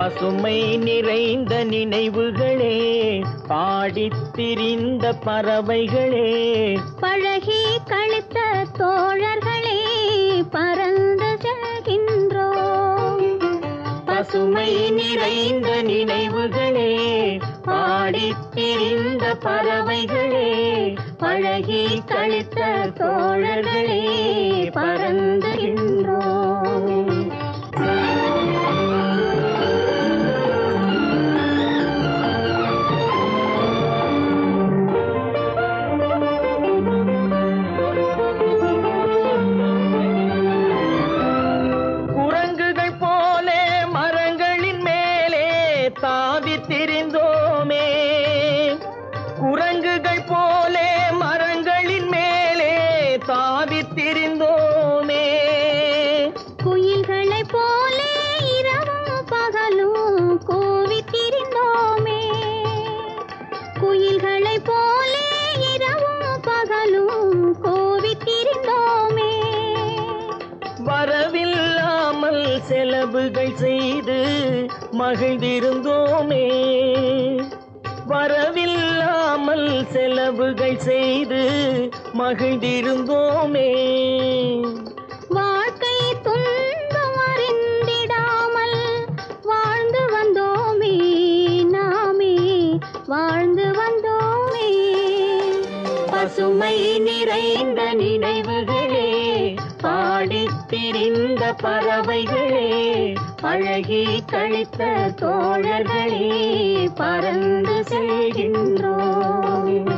பசுமை நிறைந்த நினைவுகளே பாடித் திரிந்த பறவைகளே பழகி கழித்த தோழர்களே பறந்து செல்கின்றோம் பசுமை நிறைந்த நினைவுகளே பாடித் திரிந்த பறவைகளே பழகி கழித்த தோழர்களே பறந்துகின்றோம் குரங்குகள் போலே மரங்களின் மேலே தாவி திரிந்தோமே குரங்குகள் போலே மரங்களின் மேலே தாவி திரிந்தோமே குயில்களைப் போலே இரவும் பகலும் கூவித் திரிந்தோமே குயில்களைப் போலே இரவும் பகலும் கூவித் திரிந்தோமே வரவில்லாமல் செலவுகள் செய்து மகிழ்ந்திருந்தோமே வரவில்லாமல் செலவுகள் செய்து மகிழ்ந்திருந்தோமே வாழ்க்கை துன்பம் அறிந்திடாமல் வாழ்ந்து வந்தோமே நாமே வாழ்ந்து வந்தோமே பசுமை நிறைந்த நினைவுகளே பாடித் திரிந்த பறவைகளே பழகி கழித்த தோழர்களே பறந்து செல்கின்றோம்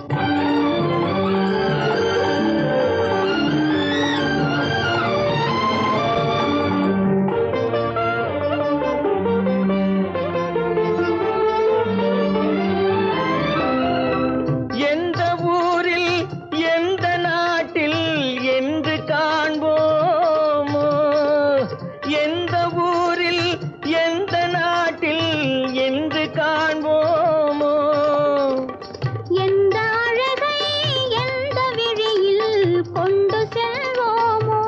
எந்த ஊரில் எந்த நாட்டில் என்று காண்போமோ எந்த ஊரில் எந்த நாட்டில் என்று காண்போமோ எந்த அழகை எந்த விழியில் கொண்டு செல்வோமோ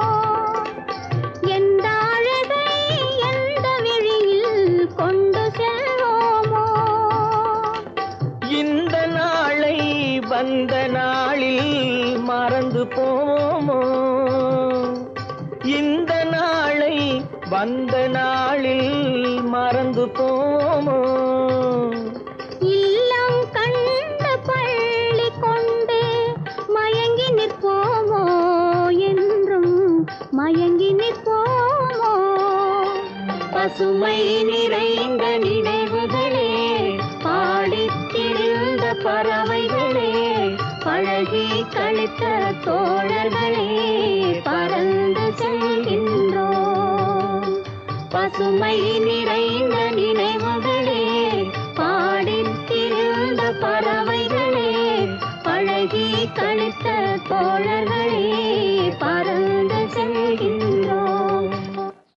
எந்த அழகை எந்த விழியில் கொண்டு செல்வோமோ இந்த நாளை வந்த நாளில் மறந்து போமோ இந்த நாளை வந்த நாளில் மறந்து போமோ இல்லம் கண்ட பள்ளி கொண்டு மயங்கி நிற்போமோ என்றும் மயங்கி நிற்போமோ பசுமை நிறைந்த நினைவுகளே பாடித் திரிந்த பறவைகளே பழகி கழித்த தோழர்களே பறந்து செல்கின்றோம் பசுமை நிறைந்த நினைவுகளே